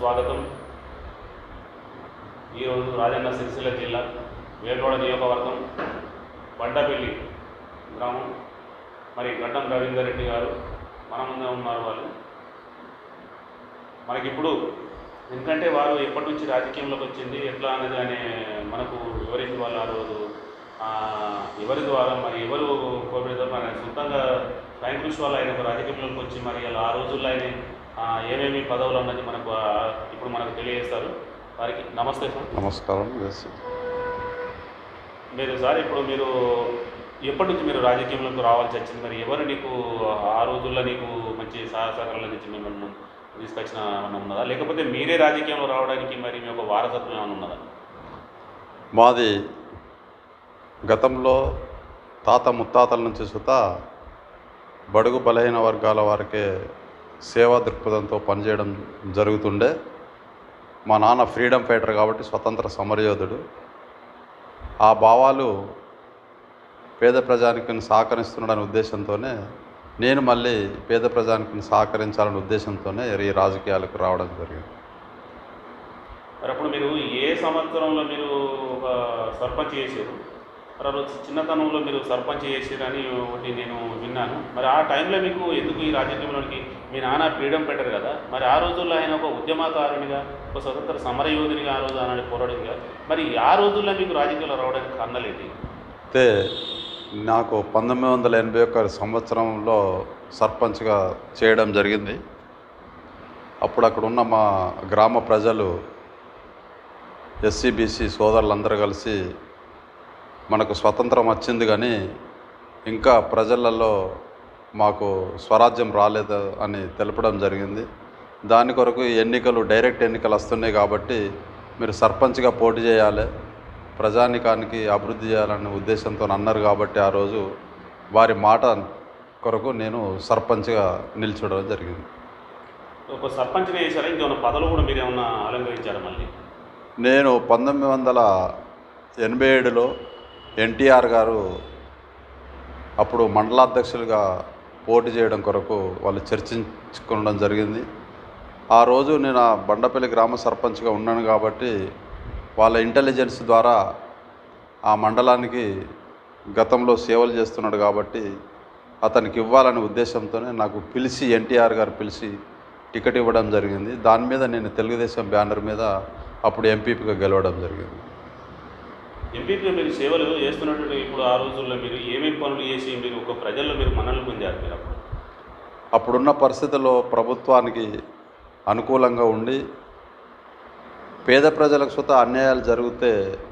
స్వాగతం ఈరోజు రాజన్న సిరిసిల్ల జిల్లా వేటోడ నియోజకవర్గం బండపల్లి గ్రామం మరి గడ్డం రవీందర్ రెడ్డి గారు మన ముందే ఉన్నారు వాళ్ళు మనకిప్పుడు ఎందుకంటే వారు ఎప్పటి నుంచి రాజకీయంలోకి వచ్చింది ఎట్లా అనేది అనే మనకు ఎవరైతే వాళ్ళు ఆ రోజు ఆ, ఎవరి ద్వారా మరి ఎవరు కోవిడ్ మన సొంతంగా స్వయం కృషి వల్ల ఆయన ఒక రాజకీయంలోకి వచ్చి మరి అలా ఆ రోజుల్లో ఆయన ఆ, ఏమేమి పదవులు అన్నది మనకు ఆ, ఇప్పుడు మనకు తెలియజేస్తారు వారికి నమస్తే సార్ నమస్కారం ఎస్ మీరు సార్ ఇప్పుడు మీరు ఎప్పటి నుంచి మీరు రాజకీయంలోకి రావాల్సి వచ్చింది మరి ఎవరు నీకు ఆ రోజుల్లో నీకు మంచి సహాయ సహకారాలు నుంచి మిమ్మల్ని ముందు తీసుకొచ్చిన ఏమన్నా ఉన్నదా లేకపోతే మీరే రాజకీయంలో రావడానికి మరి మీ యొక్క వారసత్వం ఏమైనా ఉన్నదా మాది గతంలో తాత ముత్తాతల నుంచి సుత బడుగు బలహీన వర్గాల వారికే సేవా దృక్పథంతో పనిచేయడం జరుగుతుండే మా నాన్న ఫ్రీడమ్ ఫైటర్ కాబట్టి స్వతంత్ర సమరయోధుడు ఆ భావాలు పేద ప్రజానికిని సహకరిస్తున్నాడనే ఉద్దేశంతోనే నేను మళ్ళీ పేద ప్రజానికిని సహకరించాలనే ఉద్దేశంతోనే ఈ రాజకీయాలకు రావడం జరిగింది మరి అప్పుడు మీరు ఏ సంవత్సరంలో మీరు ఒక సర్పంచ్ చేసారు మరి ఆ రోజు చిన్నతనంలో మీరు సర్పంచ్ చేసారని ఒకటి నేను విన్నాను మరి ఆ టైంలో మీకు ఎందుకు ఈ రాజకీయంలోనికి మీ నాన్న ఫ్రీడమ్ పెట్టారు కదా మరి ఆ రోజుల్లో ఆయన ఒక ఉద్యమకారునిగా ఒక స్వతంత్ర సమరయోధునిగా ఆ రోజు ఆనాడు పోరాడునిగా మరి ఆ రోజుల్లో మీకు రాజకీయాల్లో రావడానికి కారణాలేంటి అయితే నాకు పంతొమ్మిది వందల ఎనభై ఒక్క సంవత్సరంలో సర్పంచ్గా చేయడం జరిగింది అప్పుడు అక్కడ ఉన్న మా గ్రామ ప్రజలు ఎస్సీ బీసీ సోదరులందరూ కలిసి మనకు స్వతంత్రం వచ్చింది కానీ ఇంకా ప్రజలలో మాకు స్వరాజ్యం రాలేదు అని తెలపడం జరిగింది దాని కొరకు ఈ ఎన్నికలు డైరెక్ట్ ఎన్నికలు వస్తున్నాయి కాబట్టి మీరు సర్పంచ్గా పోటీ చేయాలి ప్రజానికానికి అభివృద్ధి చేయాలనే ఉద్దేశంతో అన్నారు కాబట్టి ఆ రోజు వారి మాట కొరకు నేను సర్పంచ్గా నిల్చోవడం జరిగింది ఒక సర్పంచ్గా చేశారా ఇంకేమైనా పదవులు కూడా మీరు ఏమన్నా అలంకరించారా మళ్ళీ నేను పంతొమ్మిది వందల ఎనభై ఏడులో ఎన్టీఆర్ గారు అప్పుడు మండలాధ్యక్షులుగా పోటీ చేయడం కొరకు వాళ్ళు చర్చించుకోవడం జరిగింది ఆ రోజు నేను ఆ బండపల్లి గ్రామ సర్పంచ్గా ఉన్నాను కాబట్టి వాళ్ళ ఇంటెలిజెన్స్ ద్వారా ఆ మండలానికి గతంలో సేవలు చేస్తున్నాడు కాబట్టి అతనికి ఇవ్వాలనే ఉద్దేశంతోనే నాకు పిలిచి ఎన్టీఆర్ గారు పిలిచి టికెట్ ఇవ్వడం జరిగింది దాని మీద నేను తెలుగుదేశం బ్యానర్ మీద అప్పుడు ఎంపీపీగా గెలవడం జరిగింది ఎంపీగా మీరు సేవలు చేస్తున్నటువంటి ఇప్పుడు ఆ రోజుల్లో మీరు ఏమేమి పనులు చేసి మీరు ఒక ప్రజల్లో మీరు మనల్ని పొందారు మీరు అప్పుడు అప్పుడున్న పరిస్థితుల్లో ప్రభుత్వానికి అనుకూలంగా ఉండి పేద ప్రజలకు సుత అన్యాయాలు జరిగితే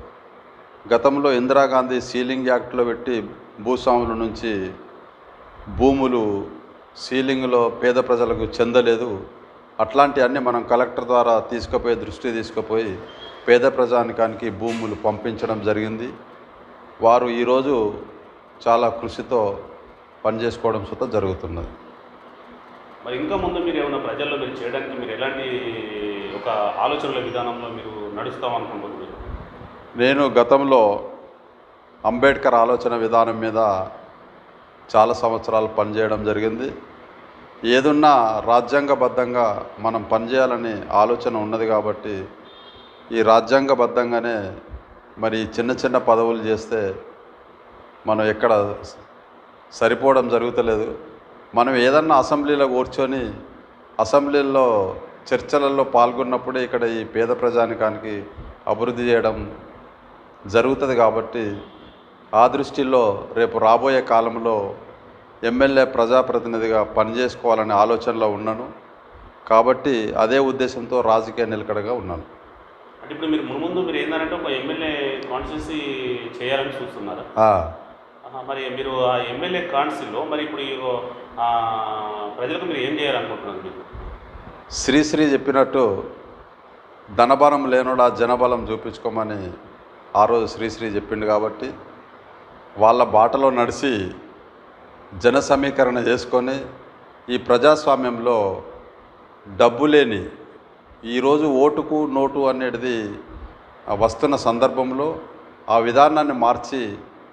గతంలో ఇందిరాగాంధీ సీలింగ్ యాక్ట్లో పెట్టి భూస్వాముల నుంచి భూములు సీలింగ్లో పేద ప్రజలకు చెందలేదు అట్లాంటివన్నీ మనం కలెక్టర్ ద్వారా తీసుకుపోయి దృష్టి తీసుకుపోయి పేద ప్రజానికానికి భూములు పంపించడం జరిగింది వారు ఈరోజు చాలా కృషితో పనిచేసుకోవడం సుత జరుగుతున్నది మరి ఇంకా ముందు మీరు ఏమైనా ప్రజల్లో మీరు చేయడానికి మీరు ఎలాంటి ఒక ఆలోచనల విధానంలో మీరు నడుస్తాం అనుకుంటున్నారు మీరు నేను గతంలో అంబేద్కర్ ఆలోచన విధానం మీద చాలా సంవత్సరాలు పనిచేయడం జరిగింది ఏదున్నా రాజ్యాంగబద్ధంగా మనం పనిచేయాలని ఆలోచన ఉన్నది కాబట్టి ఈ రాజ్యాంగబద్ధంగానే మరి చిన్న చిన్న పదవులు చేస్తే మనం ఎక్కడ సరిపోవడం జరుగుతలేదు మనం ఏదన్నా అసెంబ్లీలో కూర్చొని అసెంబ్లీలో చర్చలలో పాల్గొన్నప్పుడే ఇక్కడ ఈ పేద ప్రజానికానికి అభివృద్ధి చేయడం జరుగుతుంది కాబట్టి ఆ దృష్టిలో రేపు రాబోయే కాలంలో ఎమ్మెల్యే ప్రజాప్రతినిధిగా పనిచేసుకోవాలనే ఆలోచనలో ఉన్నాను కాబట్టి అదే ఉద్దేశంతో రాజకీయ నిలకడగా ఉన్నాను అంటే ఇప్పుడు మీరు ముందు మీరు ఏంటంటే ఒక ఎమ్మెల్యే కాన్స్టిట్యూన్సీ చేయాలని చూస్తున్నారా ఆ, ఆహా, మరి మీరు ఆ ఎమ్మెల్యే కాన్స్టిలో మరి ఇప్పుడు ఈ, ఆ, ప్రజలకు మీరు ఏం చేయాలనుకుంటున్నారు మీరు శ్రీశ్రీ చెప్పినట్టు ధనబలం లేనోడా జనబలం చూపించుకోమని ఆ రోజు శ్రీశ్రీ చెప్పిండు కాబట్టి వాళ్ళ బాటలో నడిచి జన సమీకరణ చేసుకొని ఈ ప్రజాస్వామ్యంలో డబ్బు లేని ఈరోజు ఓటుకు నోటు అనేది ఆ వస్తున్న సందర్భంలో ఆ విధానాన్ని మార్చి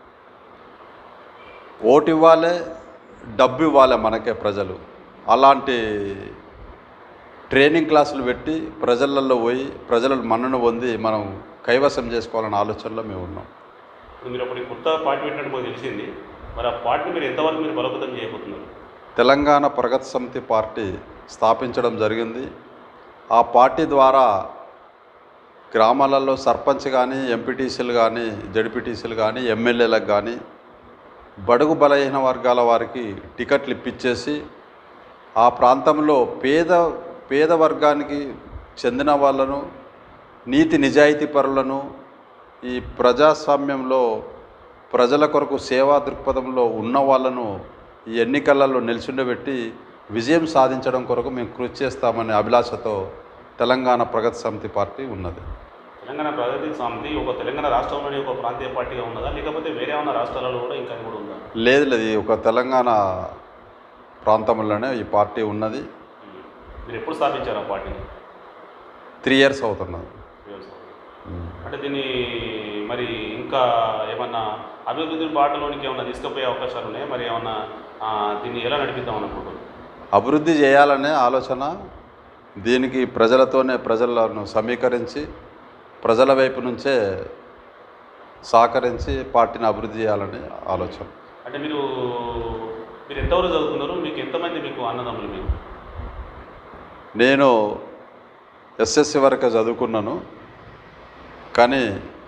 ఓటు ఇవ్వాలి డబ్బు ఇవ్వాలి మనకే ప్రజలు అలాంటి ట్రైనింగ్ క్లాసులు పెట్టి ప్రజలలో పోయి ప్రజల మన్నను పొంది మనం కైవసం చేసుకోవాలనే ఆలోచనలో మేము ఉన్నాం ఇప్పుడు మీరు అప్పుడు ఈ కొత్త పార్టీ పెట్టినట్టు మాకు తెలిసింది మరి ఆ పార్టీని మీరు ఎంతవరకు మీరు బలోపేతం చేయబోతున్నారు తెలంగాణ ప్రగతి సమితి పార్టీ స్థాపించడం జరిగింది ఆ పార్టీ ద్వారా గ్రామాలలో సర్పంచ్ కానీ ఎంపీటీసీలు కానీ జడ్పీటీసీలు కానీ ఎమ్మెల్యేలకు కానీ బడుగు బలహీన వర్గాల వారికి టికెట్లు ఇప్పించేసి ఆ ప్రాంతంలో పేద పేద వర్గానికి చెందిన వాళ్ళను నీతి నిజాయితీ పరులను ఈ ప్రజాస్వామ్యంలో ప్రజల కొరకు సేవా దృక్పథంలో ఉన్న వాళ్ళను ఈ ఎన్నికలలో నిల్చుండబెట్టి విజయం సాధించడం కొరకు మేము కృషి చేస్తామనే అభిలాషతో తెలంగాణ ప్రగతి సమితి పార్టీ ఉన్నది తెలంగాణ ప్రగతి సమితి ఒక తెలంగాణ రాష్ట్రంలోని ఒక ప్రాంతీయ పార్టీగా ఉన్నదా లేకపోతే వేరే ఉన్న రాష్ట్రాలలో కూడా ఇంకా కూడా ఉందా లేదు లేదు ఇది ఒక తెలంగాణ ప్రాంతంలోనే ఈ పార్టీ ఉన్నది మీరు ఎప్పుడు స్థాపించారు ఆ పార్టీని త్రీ ఇయర్స్ అవుతున్నది అంటే దీన్ని మరి ఇంకా ఏమన్నా అభివృద్ధి బాటలోనికి ఏమన్నా తీసుకుపోయే అవకాశాలు ఉన్నాయా మరి ఏమన్నా ఆ, దీన్ని ఎలా నడిపిద్దాం అనుకుంటున్నారు అభివృద్ధి చేయాలనే ఆలోచన దీనికి ప్రజలతోనే ప్రజలను సమీకరించి ప్రజల వైపు నుంచే సహకరించి పార్టీని అభివృద్ధి చేయాలనే ఆలోచన అంటే మీరు మీరు ఎంతవరకు చదువుకున్నారు మీకు ఎంతమంది మీకు అన్నదమ్ములు మీరు నేను ఎస్ఎస్సి వరకు చదువుకున్నాను కానీ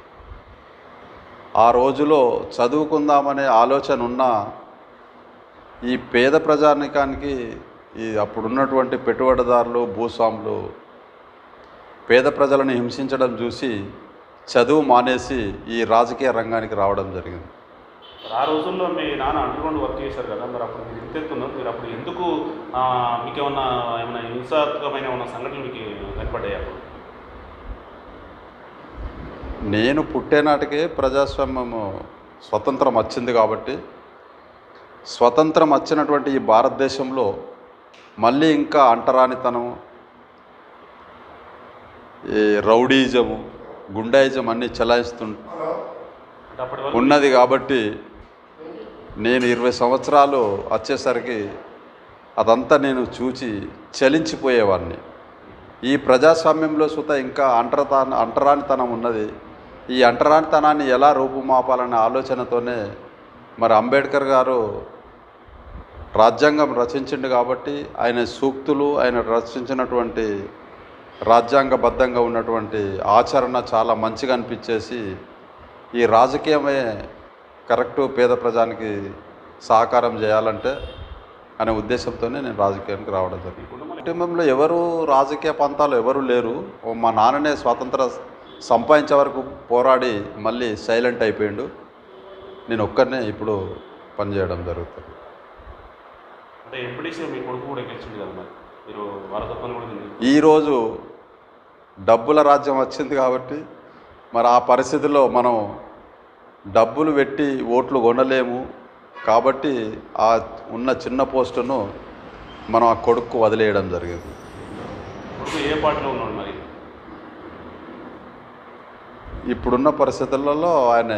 ఆ రోజులో చదువుకుందామనే ఆలోచన ఉన్న ఈ పేద ప్రజానికానికి ఈ అప్పుడున్నటువంటి పెట్టుబడిదారులు భూస్వాములు పేద ప్రజలను హింసించడం చూసి చదువు మానేసి ఈ రాజకీయ రంగానికి రావడం జరిగింది మరి ఆ రోజుల్లో మీ నాన్న అండర్గ్రౌండ్ వర్క్ చేశారు కదా మరి అప్పుడు మీరు ఎంత ఎత్తున్నారు మీరు అప్పుడు ఎందుకు ఆ, మీకు ఏమన్నా ఏమైనా హింసాత్మకమైన ఏమన్నా సంఘటనలు మీకు కనపడ్డాయి అప్పుడు నేను పుట్టేనాటికే ప్రజాస్వామ్యము స్వతంత్రం వచ్చింది కాబట్టి స్వతంత్రం వచ్చినటువంటి ఈ భారతదేశంలో మళ్ళీ ఇంకా అంటరానితనం ఈ రౌడీజము గుండాయిజం అన్నీ చెలాయిస్తు అంటే అప్పటి వరకు ఉన్నది కాబట్టి నేను ఇరవై సంవత్సరాలు వచ్చేసరికి అదంతా నేను చూచి చలించిపోయేవాడిని ఈ ప్రజాస్వామ్యంలో సుత ఇంకా అంటరతాన అంటరానితనం ఉన్నది ఈ అంటరానితనాన్ని ఎలా రూపుమాపాలనే ఆలోచనతోనే మరి అంబేద్కర్ గారు రాజ్యాంగం రచించిండు కాబట్టి ఆయన సూక్తులు ఆయన రచించినటువంటి రాజ్యాంగబద్ధంగా ఉన్నటువంటి ఆచరణ చాలా మంచిగా అనిపించేసి ఈ రాజకీయమే కరెక్టు పేద ప్రజానికి సహకారం చేయాలంటే అనే ఉద్దేశంతోనే నేను రాజకీయానికి రావడం జరిగింది కుటుంబంలో ఎవరు రాజకీయ పంతాలు ఎవరు లేరు ఓ మా నాన్ననే స్వాతంత్ర సంపాదించే వరకు పోరాడి మళ్ళీ సైలెంట్ అయిపోయిండు నేను ఒక్కరినే ఇప్పుడు పనిచేయడం జరుగుతుంది అంటే ఎంపీడీసీ మీ కొడుకు కూడా గెలిచింది కదా మరి మీరు వారసత్వాన్ని కూడా తిన్నారు ఈరోజు డబ్బుల రాజ్యం వచ్చింది కాబట్టి మరి ఆ పరిస్థితిలో మనం డబ్బులు పెట్టి ఓట్లు కొనలేము కాబట్టి ఆ ఉన్న చిన్న పోస్టును మనం ఆ కొడుకు వదిలేయడం జరిగింది కొడుకు ఏ పార్టీలో ఉన్నాడు మరి ఇప్పుడున్న పరిస్థితులలో ఆయన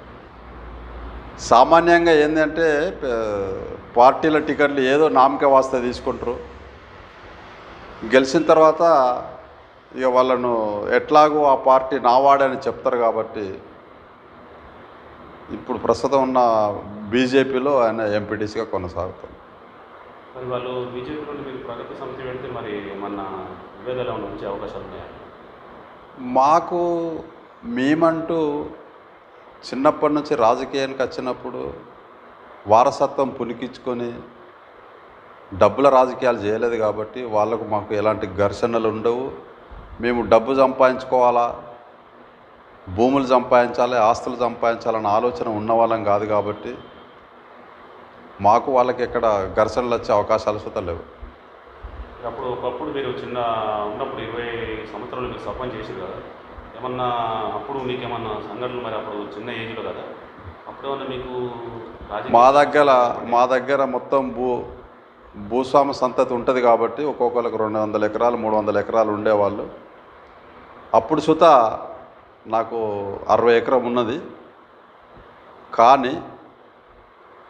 సామాన్యంగా ఏంటంటే ప- పార్టీల టికెట్లు ఏదో నామకే వాస్తే తీసుకుంటారు గెలిచిన తర్వాత ఇక వాళ్ళను ఎట్లాగో ఆ పార్టీ నావాడని చెప్తారు కాబట్టి ఇప్పుడు ప్రస్తుతం ఉన్న బీజేపీలో ఆయన ఎంపీటీసీగా కొనసాగుతారు మరి వాళ్ళు బీజేపీ నుండి మీరు ప్రగతి సమితి పెడితే మరి ఏమన్నా విభేదాలు ఏమైనా వచ్చే అవకాశాలు ఉన్నాయా మాకు మేమంటూ చిన్నప్పటి నుంచి రాజకీయానికి వచ్చినప్పుడు వారసత్వం పునికించుకొని డబ్బుల రాజకీయాలు చేయలేదు కాబట్టి వాళ్ళకు మాకు ఎలాంటి ఘర్షణలు ఉండవు మేము డబ్బు సంపాదించుకోవాలా భూములు సంపాదించాలి ఆస్తులు సంపాదించాలన్న ఆలోచన ఉన్న వాళ్ళం కాదు కాబట్టి మాకు వాళ్ళకి ఎక్కడ ఘర్షణలు వచ్చే అవకాశాలు సుత లేవు అప్పుడు ఒకప్పుడు మీరు చిన్న ఉన్నప్పుడు ఇరవై సంవత్సరాలు మీరు సర్పంచ్ చేసారు కదా ఏమన్నా అప్పుడు మీకు ఏమన్నా సంఘటనలు మరి అప్పుడు చిన్న ఏజ్లో కదా అప్పుడు ఏమన్నా మీకు రాజకీయ మా దగ్గర మా దగ్గర మొత్తం భూ భూస్వామ సంతతి ఉంటుంది కాబట్టి ఒక్కొక్కరికి రెండు వందల ఎకరాలు మూడు వందల ఎకరాలు ఉండేవాళ్ళు అప్పుడు సుత నాకు అరవై ఎకరం ఉన్నది కానీ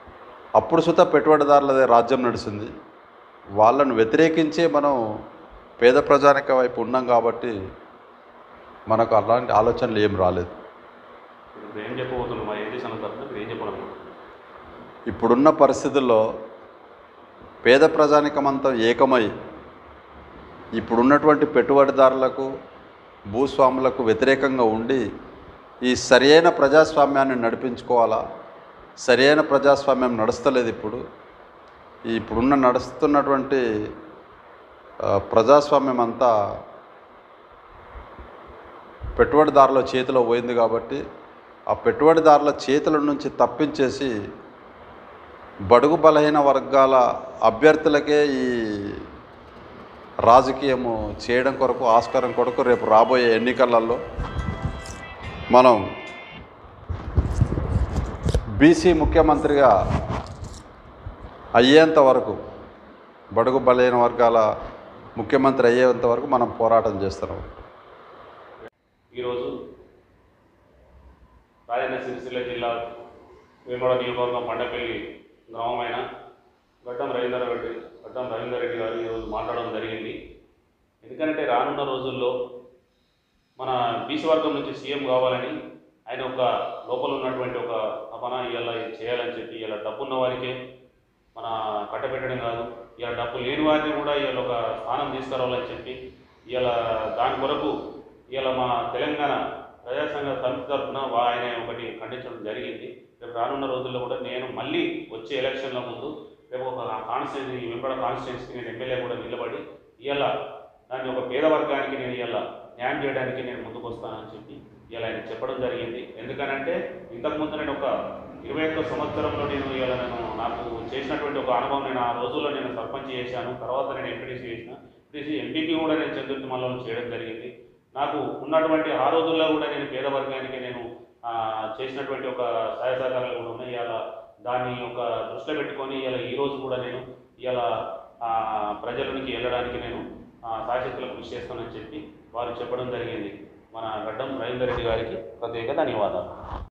అప్పుడు సుత పెట్టుబడిదారులదే రాజ్యం నడిచింది వాళ్ళను వ్యతిరేకించే మనం పేద ప్రజానిక వైపు ఉన్నాం కాబట్టి మనకు అలాంటి ఆలోచనలు ఏం రాలేదు ఇప్పుడు ఏం చెప్పబోతున్నాం మా ఏం చేసిన తరఫున మీరు ఏం చెప్పాలనుకుంటున్నారు ఇప్పుడున్న పరిస్థితుల్లో పేద ప్రజానికమంతా ఏకమై ఇప్పుడున్నటువంటి పెట్టుబడిదారులకు భూస్వాములకు వ్యతిరేకంగా ఉండి ఈ సరియైన ప్రజాస్వామ్యాన్ని నడిపించుకోవాలా సరియైన ప్రజాస్వామ్యం నడుస్తలేదు ఇప్పుడు ఈ ఇప్పుడున్న నడుస్తున్నటువంటి ఆ, ప్రజాస్వామ్యం అంతా పెట్టుబడిదారుల చేతిలో పోయింది కాబట్టి ఆ పెట్టుబడిదారుల చేతుల నుంచి తప్పించేసి బడుగు బలహీన వర్గాల అభ్యర్థులకే ఈ రాజకీయము చేయడం కొరకు ఆస్కారం కొరకు రేపు రాబోయే ఎన్నికలలో మనం బీసీ ముఖ్యమంత్రిగా అయ్యేంత వరకు బడుగు బలహీన వర్గాల ముఖ్యమంత్రి అయ్యేంత వరకు మనం పోరాటం చేస్తున్నాం ఈరోజు రాజన్న సిరిసిల్ల జిల్లా వేమడ నియోజకవర్గం పండపల్లి గ్రామమైన గడ్డం రవీందర్ రెడ్డి గడ్డం రవీందర్ రెడ్డి గారు ఈరోజు మాట్లాడడం జరిగింది ఎందుకంటే రానున్న రోజుల్లో మన బీసీ వర్గం నుంచి సీఎం కావాలని ఆయన ఒక లోపల ఉన్నటువంటి ఒక తపన ఇలా చేయాలని చెప్పి ఇలా డబ్బున్న వారికే మన కట్టబెట్టడం కాదు ఇలా డబ్బు లేని వారిని కూడా ఇలా ఒక స్థానం తీసుకురావాలని చెప్పి ఇలా దాని కొరకు ఇలా మా తెలంగాణ ప్రజా సంఘ సమితి తరఫున వా- ఆయన ఒకటి ఖండించడం జరిగింది రేపు రానున్న రోజుల్లో కూడా నేను మళ్ళీ వచ్చే ఎలక్షన్ల ముందు రేపు ఒక కాన్స్టిట్యూన్సీ వెంబడ కాన్స్టిట్యూన్సీకి నేను ఎమ్మెల్యే కూడా నిలబడి ఇలా దాన్ని ఒక పేద వర్గానికి నేను ఇలా న్యాయం చేయడానికి నేను ముందుకు వస్తానని చెప్పి ఇలా ఆయన చెప్పడం జరిగింది ఎందుకనంటే ఇంతకుముందు నేను ఒక ఇరవై ఒక్క సంవత్సరంలో నేను ఇలా నేను నాకు చేసినటువంటి ఒక అనుభవం నేను ఆ రోజుల్లో నేను సర్పంచ్ చేశాను తర్వాత నేను ఎంపీటీసీ చేసిన ఎంపీటీసీ ఎంపీపీ కూడా నేను చంద్రుతిమల్లో చేయడం జరిగింది నాకు ఉన్నటువంటి ఆ రోజుల్లో కూడా నేను పేద వర్గానికి నేను ఆ, చేసినటువంటి ఒక సహాయ సహకారాలు కూడా ఉన్నాయి ఇలా దాన్ని ఒక దృష్టిలో పెట్టుకొని ఇలా ఈ రోజు కూడా నేను ఇలా ప్రజలకి వెళ్ళడానికి నేను సాయశక్తులకు కృషి చేస్తానని చెప్పి వారు చెప్పడం జరిగింది మన గడ్డం రవీందర్ రెడ్డి గారికి ప్రత్యేక ధన్యవాదాలు